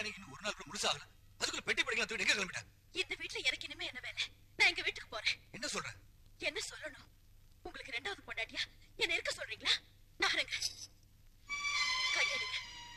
அன்னைக்கு இன்னும் ஒரு நாள் கூட முழுசாகல அதுக்குள்ள பெட்டி படிக்கலாம் தூக்கி எங்க கிளம்பிட்டேன் இந்த வீட்டுல எனக்கு இனிமே என்ன வேலை நான் எங்க வீட்டுக்கு போறேன் என்ன சொல்ற என்ன சொல்லணும் உங்களுக்கு ரெண்டாவது பொண்டாட்டியா என்ன இருக்க சொல்றீங்களா நாருங்க கையெடுங்க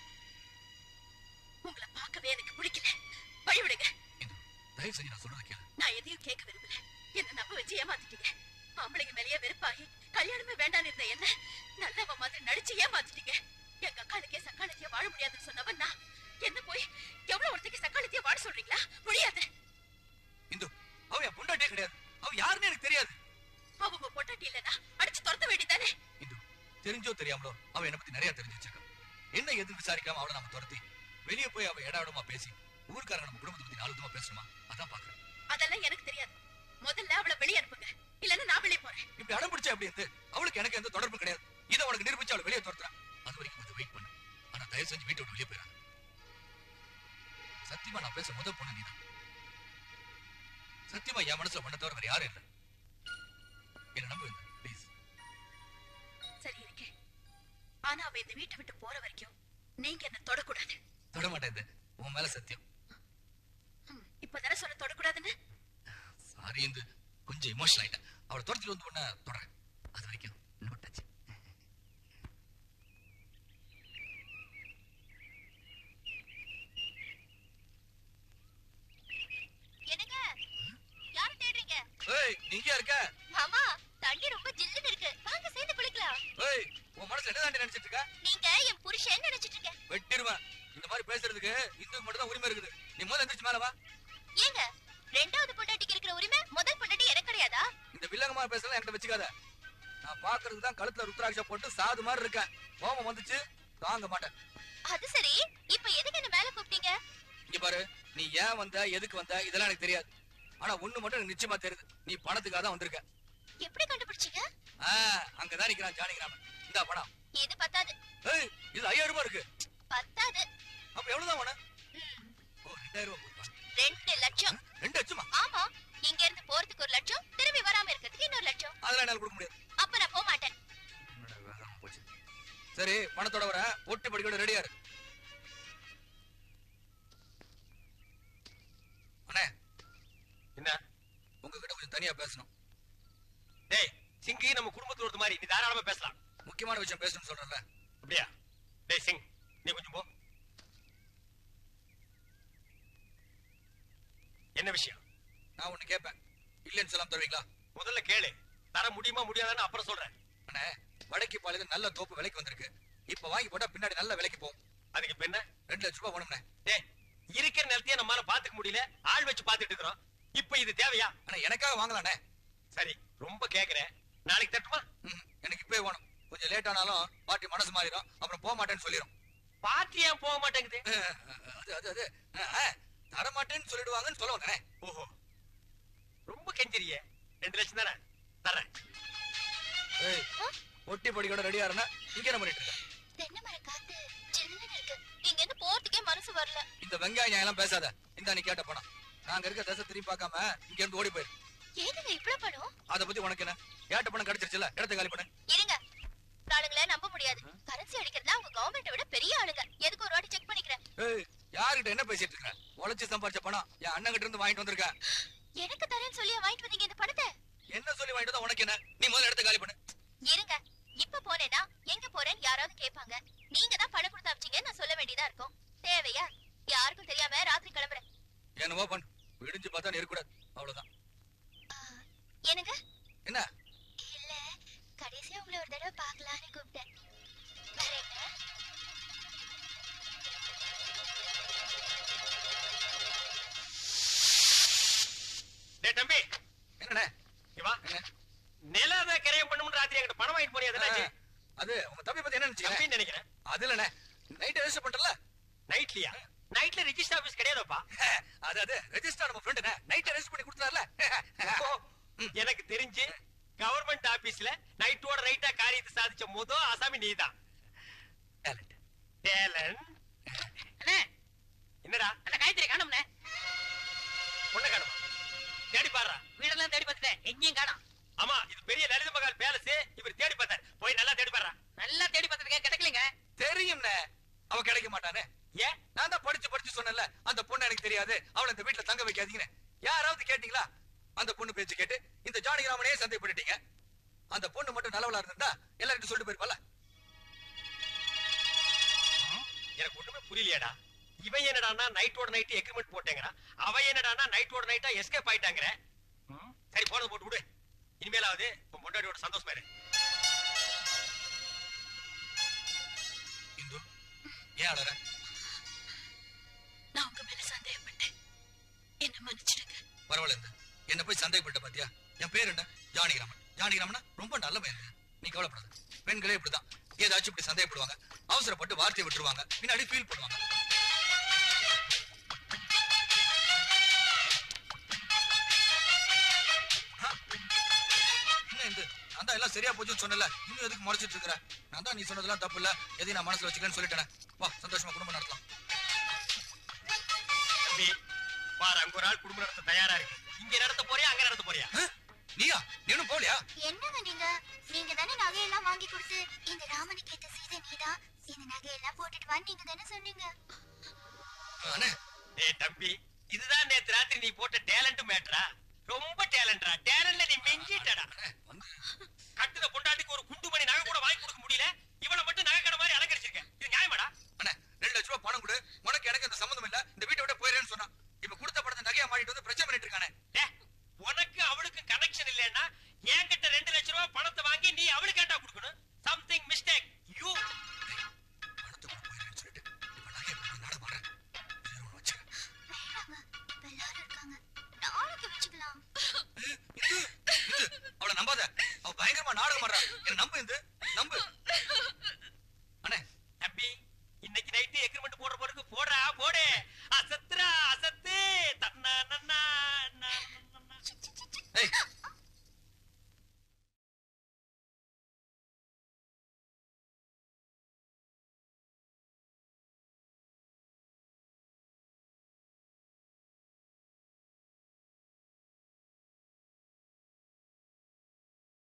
உங்களை பார்க்கவே எனக்கு பிடிக்கல வழிவிடுங்க இந்து தயவு செஞ்சு நான் சொல்றத கேளு நான் எதையும் கேட்க விரும்பல என்ன நம்ப வச்சு ஏமாத்திட்டீங்க ஆம்பளைங்க மேலேயே வெறுப்பாகி கல்யாணமே வேண்டாம்னு இருந்த என்ன நல்லவ மாதிரி நடிச்சு ஏமாத்திட்டீங்க எங்க அக்காளுக்கே சக்காலத்திய வாழ முடியாதுன்னு சொன்னவன் நான் என்ன போய் எவ்வளவு ஒருத்தைக்கு சக்காலத்திய வாழ சொல்றீங்களா முடியாது இந்து அவ என் பொண்டாட்டியே கிடையாது அவ யாருன்னு எனக்கு தெரியாது அவங்க பொட்டாட்டி இல்லனா அடிச்சு துரத்த வேண்டியதானே இந்து தெரிஞ்சோ தெரியாமலோ அவ என்ன பத்தி நிறைய தெரிஞ்சு வச்சிருக்கா என்ன எது விசாரிக்காம அவளை நம்ம துரத்தி வெளியே போய் அவ இடாடமா பேசி ஊருக்காரங்க நம்ம குடும்பத்தை பத்தி நாலு விதமா பேசணுமா அதான் பாக்குறேன் அதெல்லாம் எனக்கு தெரியாது முதல்ல அவளை வெளியே அனுப்புங்க இல்லன்னா நான் வெளியே போறேன் இப்படி அடம் பிடிச்சா எப்படி இருந்து அவளுக்கு எனக்கு எந்த தொடர்பும் கிடையாது இதை உனக்கு நிரூபிச்சு அவளை வெளியே துரத்துறேன் அது வரைக்கும் கொஞ்சம் வெயிட் பண்ணு ஆனா தயவு செஞ்சு வீட்டை விட்டு வெளியே போயிடாத சத்தியமா நான் பேச முதல் பொண்ணு நீதான் சத்தியமா என் மனசுல பண்ண தவிர வேற யாரும் இல்லை என்ன நம்பு ப்ளீஸ் சரி இருக்கேன் ஆனா அவ இந்த வீட்டை விட்டு போற வரைக்கும் நீங்க என்ன தொடக்கூடாது தொட மாட்டேன் இது. உன் மேல சத்தியம் ம், இப்பதானே சொல்ல தொடக்கூடாதுன்னு சாரி இந்த கொஞ்சம் இமோஷனல் ஆயிட்டேன் அவளை துரத்திட்டு வந்து உடனே தொடறேன் அது வரைக்கும் நோ டச் என்னங்க யார தேடுறீங்க ஏய் நீங்க இருக்க மாமா தண்ணி ரொம்ப ஜில்லுன்னு இருக்கு வாங்க சேர்ந்து குளிக்கலாம் ஏய் உன் மனசுல என்ன தாண்டி நினைச்சிட்டு இருக்க நீங்க என் புருஷன் நினைச்சிட்டு இருக்கேன் வெட்டிடுவேன் இந்த மாதிரி பேசுறதுக்கு இந்துக்கு மட்டும் தான் உரிமை இருக்குது நீ முதல்ல எந்திரிச்சு மேல வா ஏங்க ரெண்டாவது பொண்டாட்டிக்கு இருக்கிற உரிமை முதல் பொண்டாட்டி எனக்கு கிடையாதா இந்த வில்லங்கமா பேசலாம் என்கிட்ட வச்சுக்காத நான் பாக்குறதுக்கு தான் கழுத்துல ருத்ராட்ச போட்டு சாது மாதிரி இருக்கேன் கோபம் வந்துச்சு தாங்க மாட்டேன் அது சரி இப்ப எதுக்கு என்ன மேல கூப்பிட்டீங்க இங்க பாரு நீ ஏன் வந்த எதுக்கு வந்த இதெல்லாம் எனக்கு தெரியாது ஆனா ஒண்ணு மட்டும் எனக்கு நிச்சயமா தெரியுது நீ பணத்துக்காக தான் வந்திருக்க எப்படி கண்டுபிடிச்சீங்க ஆ, அங்கதான் நிக்கிறான் ஜானிக்கிறான் இந்தா பணம் இது பத்தாது ஏய் இது ஐயாயிரம் ரூபாய் இருக்கு பத்தாது அப்ப எவ்வளவுதான் வேணும் ம், ஓ ரெண்டாயிரம் ரூபாய் போதுமா? ரெண்டு லட்சம் ரெண்டு லட்சமா ஆமா இங்க இருந்து போறதுக்கு ஒரு லட்சம் திரும்பி வராம இருக்கிறதுக்கு இன்னொரு லட்சம் அதெல்லாம் என்னால கொடுக்க முடியாது அப்ப நான் போக மாட்டேன் என்னடா வேகாம போச்சு. சரி பணத்தோட வர ஒட்டி படிக்கோட ரெடியா இரு அண்ணே என்ன உங்ககிட்ட கொஞ்சம் தனியா பேசணும் டேய் சிங்கி நம்ம குடும்பத்துல ஒருத்த மாதிரி நீ தாராளமா பேசலாம் முக்கியமான விஷயம் பேசணும்னு சொல்றேன்ல அப்படியா டேய் சிங் நீ கொஞ்சம் போ என்ன விஷயம் நான் ஒண்ணு கேட்பேன் இல்லைன்னு சொல்லாம தருவீங்களா முதல்ல கேளு தர முடியுமா முடியாதான்னு அப்புறம் சொல்றேன் அண்ணே வடக்கு பாலையில நல்ல தோப்பு விலைக்கு வந்திருக்கு இப்ப வாங்கி போட்டா பின்னாடி நல்ல விலைக்கு போகும் அதுக்கு இப்ப என்ன ரெண்டு லட்சம் ரூபாய் வேணும்ண்ணே டேய் இருக்கிற நிலத்தையே நம்மால பாத்துக்க முடியல ஆள் வச்சு பாத்துட்டு இருக்கிறோம் இப்ப இது தேவையா அண்ணா எனக்காக வாங்கலாண்ணே சரி ரொம்ப கேக்குறேன் நாளைக்கு தட்டுமா ம், எனக்கு இப்பவே வேணும் கொஞ்சம் லேட் ஆனாலும் பாட்டி மனசு மாறிடும் அப்புறம் போக மாட்டேன்னு சொல்லிடும் பாட்டி ஏன் போக மாட்டேங்குது அது அது அது ஆ, ஆ, தரமாட்டேன்னு சொல்லிடுவாங்கன்னு சொல்ல வந்தேனே ஓஹோ ரொம்ப கெஞ்சிரியே ரெண்டு லட்சம் தானே தர்றேன் ஏய் ஒட்டி படிக்கோட ரெடியா இருந்தா இங்க என்ன பண்ணிட்டு இருக்க தென்னை மரம் காத்து ஜில்லுன்னு இருக்கு இங்க இருந்து போறதுக்கே மனசு வரல இந்த வெங்காய நியாயம் எல்லாம் பேசாத இந்த நீ கேட்ட பணம் நாங்க இருக்க தசை திரும்பி பார்க்காம இங்க இருந்து ஓடி போயிரு ஏதுங்க இவ்வளவு பணம் அத பத்தி உனக்கு என்ன ஏட்ட பணம் கிடைச்சிருச்சுல இடத்த காலி பண்ணு இருங்க ஆளுங்கள நம்ப முடியாது கரன்சி அடிக்கிறதுல அவங்க கவர்மெண்ட்டை விட பெரிய ஆளுங்க எதுக்கு ஒரு வாட்டி செக் பண்ணிக்கிறேன் ஏய் யார்கிட்ட என்ன பேசிட்டு இருக்க உழைச்சு சம்பாரிச்ச பணம் என் அண்ணன் கிட்ட இருந்து வாங்கிட்டு வந்திருக்க எனக்கு தரேன்னு சொல்லி வாங்கிட்டு வந்தீங்க இந்த பணத்தை என்ன சொல்லி வாங்கிட்டு வந்தா உனக்கு என்ன நீ முதல்ல இடத்த காலி பண்ணு இருங்க இப்ப போனேன்னா எங்க போறேன்னு யாராவது கேட்பாங்க நீங்க தான் பணம் கொடுத்து அமிச்சீங்க நான் சொல்ல வேண்டியதா இருக்கும் தேவையா யாருக்கும் தெரியாம ராத்திரி கிளம்புறேன் என்னவோ பண்ணு விடிஞ்சு பார்த்தா நீ இருக்கக்கூடாது அவ்வளவுதான் ஆ, என்னங்க என்ன இல்ல கடைசியா உங்களை ஒரு தடவை பார்க்கலான்னு கூப்பிட்டேன் வரேங்க டேய் தம்பி என்னண்ணே இங்க வா என்ன நிலாத கரையம் பண்ணும்னு ராத்திரி என்கிட்ட பணம் வாங்கிட்டு போறியா அதெல்லாம் ஆ, அது உங்க தம்பி பத்தி என்ன நினைச்சீங்க தம்பின்னு நினைக்கிறேன் அது இல்லண்ணே நைட் ரெஜிஸ்டர் பண்றல நைட்லயா நைட்ல ரெஜிஸ்டர் ஆபீஸ் கிடையாதுப்பா அது அது ரெஜிஸ்டர் நம்ம ஃப்ரெண்டுண்ணே நைட் ரெஜிஸ்டர் பண்ணி கொடுத்தாருல ஓ, எனக்கு தெரிஞ்சு கவர்மெண்ட் ஆபீஸ்ல நைட்டோட நைட்டா காரியத்தை சாதிச்ச முத அசாமி நீதான் டேலண்ட் டேலன் அண்ணே என்னடா அந்த காயத்ரி காணும்னே பொண்ணை காணுமா தேடி பாடுறா வீடெல்லாம் தேடி பார்த்துட்டேன் எங்கேயும் காணோம் ஆமா இது பெரிய லலித மகால் பேலஸ் இவர் தேடி பார்த்தார் போய் நல்லா தேடி பாடுறா நல்லா தேடி பார்த்துருக்கேன் கிடைக்கலங்க தெரியும்ண்ணே அவ கிடைக்க மாட்டானே ஏன் நான் தான் படிச்சு படிச்சு சொன்னேன் சொன்னல அந்த பொண்ணு எனக்கு தெரியாது அவளை இந்த வீட்டுல தங்க வைக்காதீங்கன்னு யாராவது கேட்டீங்களா அந்த பொண்ணு பேச்சு கேட்டு இந்த ஜானகிராமனையே சந்தேகப்பட்டுட்டீங்க அந்த பொண்ணு மட்டும் நல்லவளா இருந்தா எல்லார்கிட்ட சொல்லிட்டு போயிருப்பால எனக்கு ஒண்ணுமே புரியலையாடா இவன் என்னடான்னா நைட்டோட நைட் எக்ரிமெண்ட் போட்டேங்கிறான் அவன் என்னடான்னா நைட்டோட நைட்டா எஸ்கேப் ஆயிட்டாங்கிற ம், சரி போனது போட்டு விடு இனிமேலாவது உன் பொண்டாட்டியோட சந்தோஷமா இரு இந்து ஏன் அழற நான் உங்க மேல சந்தேகப்பட்டேன் என்ன மன்னிச்சிடுங்க பரவாயில்ல இந்து என்ன போய் சந்தேகப்பட்ட பாத்தியா என் பேர் என்ன ஜானகிராமன் ஜானகிராமனா ரொம்ப நல்ல பையன் நீ கவலைப்படாத பெண்களே இப்படிதான் ஏதாச்சும் இப்படி சந்தேகப்படுவாங்க அவசரப்பட்டு வார்த்தையை விட்டுருவாங்க பின்னாடி ஃபீல் பண்ணுவாங்க ஆ. என்ன இந்த நான் தான் எல்லாம் சரியா போச்சுன்னு சொன்னல இன்னும் எதுக்கு முறைச்சிட்டு இருக்கிற நான் தான் நீ சொன்னதெல்லாம் தப்பு இல்ல எதையும் நான் மனசுல வச்சுக்கன்னு சொல்லிட்டேன் வா சந்தோஷமா குடும்பம் நடத்தலாம் தம்பி பாரு அங்க ஒரு ஆள் குடும்பம் நடத்த தயாரா இருக்கு இங்க நடத்த போறியா அங்க நடத்த போறியா ஆ? நீயா நீனும் போலியா என்னங்க நீங்க நீங்க தானே நகையெல்லாம் வாங்கி கொடுத்து இந்த ராமனுக்கு ஏத்த சீதை நீதான் இந்த நகையெல்லாம் போட்டுட்டு வா நீங்க தானே சொன்னீங்க அண்ணே ஏய் தம்பி இதுதான் நேத்து ராத்திரி நீ போட்ட டேலண்ட் மேட்டரா ரொம்ப டேலண்ட்ரா டேலண்ட்ல நீ மிஞ்சிட்டடா அண்ணே, வந்து கட்டுன பொண்டாட்டிக்கு ஒரு குண்டு மணி நகை கூட வாங்கி கொடுக்க முடியல இவனை மட்டும் நகை கடை மாதிரி அலங்கரிச்சிருக்க இது நியாயமாடா அண்ணே ரெண்டு லட்ச ரூபாய் பணம் கொடு உனக்கு எனக்கு இந்த சம்மந்தம் இல்ல இந்த வீட்டை விட போயிரேன்னு சொன்னான் இப்ப கொடுத்த படத்தை நகையா மாட்டிட்டு வந்து பிரச்சனை பண்ணிட்டு இருக்கானே டேய், உனக்கு அவளுக்கு கனெக்ஷன் இல்லைன்னா என்கிட்ட ரெண்டு லட்ச ரூபாய் பணத்தை வாங்கி நீ அவளுக்கு ஏன்டா கொடுக்கணும் சம்திங் மிஸ்டேக் யூ பணத்தை கொடு போயிரேன்னு சொல்லிட்டு இப்ப நகையை கொடுத்து நாடகம் பண்றேன் இது ஒண்ணு வச்சுக்க. வேணாங்க இப்ப எல்லாரும் இருக்காங்க நாளைக்கு வச்சுக்கலாம் இது, இது, அவளை நம்பாத அவ பயங்கரமா நாடகம் பண்றா என்ன நம்பு இந்த நம்பு